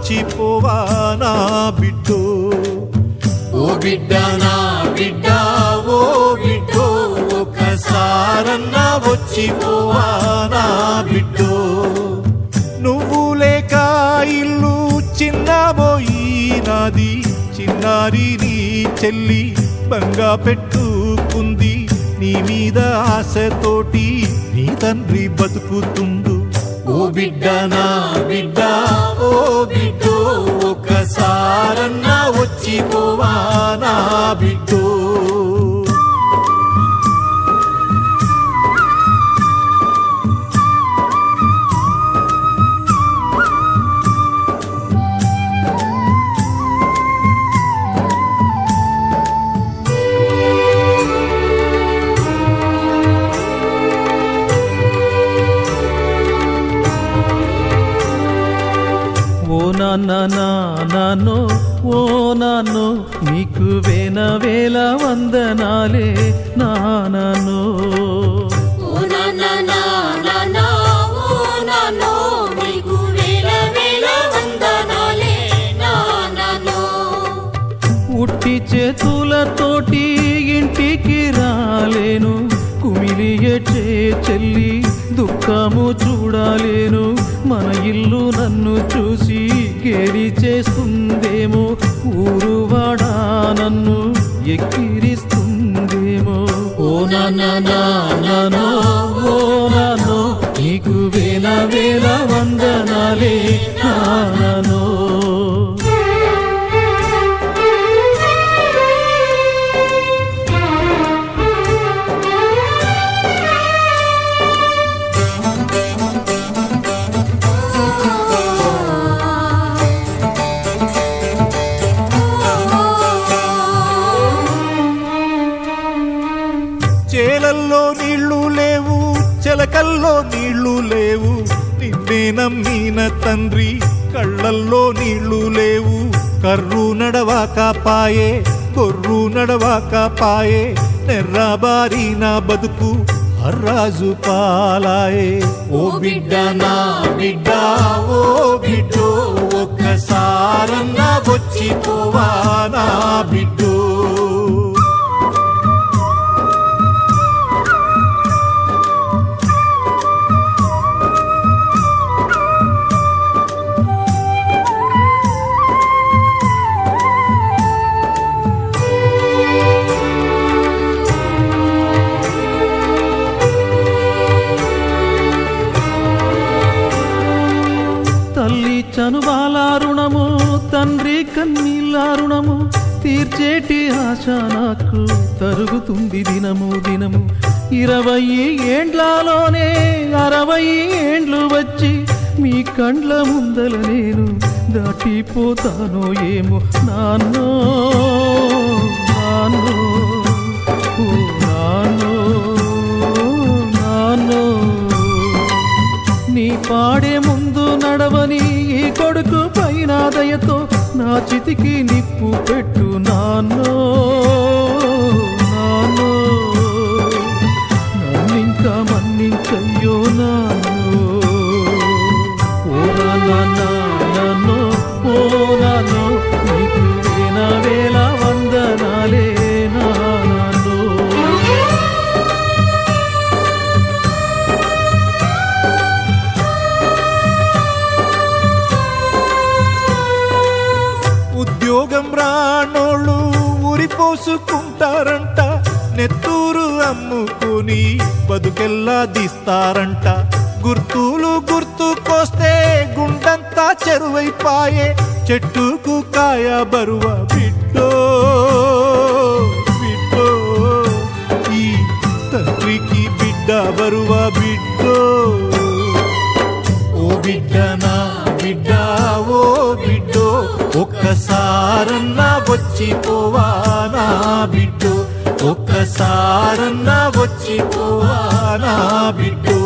వచ్చిపోవా నా బిడ్డో ఓ బిడ్డ నా బిడ్డ ఓ బిడ్డో ఒక్కసారన్నా వచ్చిపోవా నా బిడ్డో నువ్వు లేక ఇల్లు చిన్నబోయి నాది చిన్నారి నీ చెల్లి బంగా పెట్టుకుంది నీ మీద ఆశతోటి నీ తండ్రి బతుకుతుండు ఓ బిడ్డ నా బిడ్డ ఓ బిడ్డో ఒక్కసారన్నా వచ్చిపోవా నా బిడ్డో ఓ నాన్న నాన్నో ఓ నాన్నో నీకు వేల వేల వందనాలే నాన్నో ఓ నాన్న నాన్న ఓ నాన్నో నీకు వేల వేల వందనాలే నాన్నో ఉట్టి చేతులతోటి ఇంటికి రాలేను కుమిలి ఎట్టే చెల్లి దుఃఖము చూడాలేను మన ఇల్లు నన్ను చూసి గేలి చేస్తుందేమో ఊరువాడా నన్ను ఎక్కిరిస్తుందేమో ఓ నాన్న నాన్నో ఓ నాన్నో నీకు వేల వేల వందనాలే నాన్నో చేలల్లో నీళ్లు లేవు చెలకల్లో నీళ్లు లేవు నిన్నే నమ్మిన తండ్రి కళ్ళల్లో నీళ్లు లేవు కర్రు నడవాక పాయే కొర్రు నడవాక పాయే నెర్రాబారిన బతుకు హర్రాజు పాలాయే ఓ బిడ్డ నా బిడ్డ ఓ బిడ్డో ఒక్కసారన్నా వచ్చిపోవా నా బిడ్డో తల్లి చనుబాల రుణము తండ్రి కన్నీళ్ళ రుణము తీర్చేటి ఆశ నాకు తరుగుతుంది దినము దినము ఇరవై ఏండ్లలోనే అరవై ఏండ్లు వచ్చి మీ కండ్ల ముందల నేను దాటిపోతానో ఏమో నాన్నో నాన్నో ఓ నాన్నో నాన్నో నీ పాడే ముందు నడవని ఈ కొడుకు పైన దయతో నా చితికి నిప్పు పెట్టు నాన్నో నాన్నో నన్నింకా మన్నించయ్యో నాన్నో ఓ నాన్న నాన్నో ఓ నాన్నో నీకు వేల వేల వందనాలే నాన్నో ఉద్యోగం రానోళ్ళు ఊరిపోసుకుంటారంట నెత్తూరు అమ్ముకుని బతుకెల్లా తీస్తారంట గుర్తులు గుర్తుకొస్తే గుండంతా చెరువైపాయే చెట్టుకు కాయ బరువ బిడ్డో బిడ్డో ఈ తండ్రికి బిడ్డ బరువ బిడ్డో ఓ బిడ్డ నా బిడ్డ ఓ బిడ్డో ఒక్కసారన్నా వచ్చిపోవా నా బిడ్డో ఒక్కసారన్నా వచ్చిపోవా నా బిడ్డో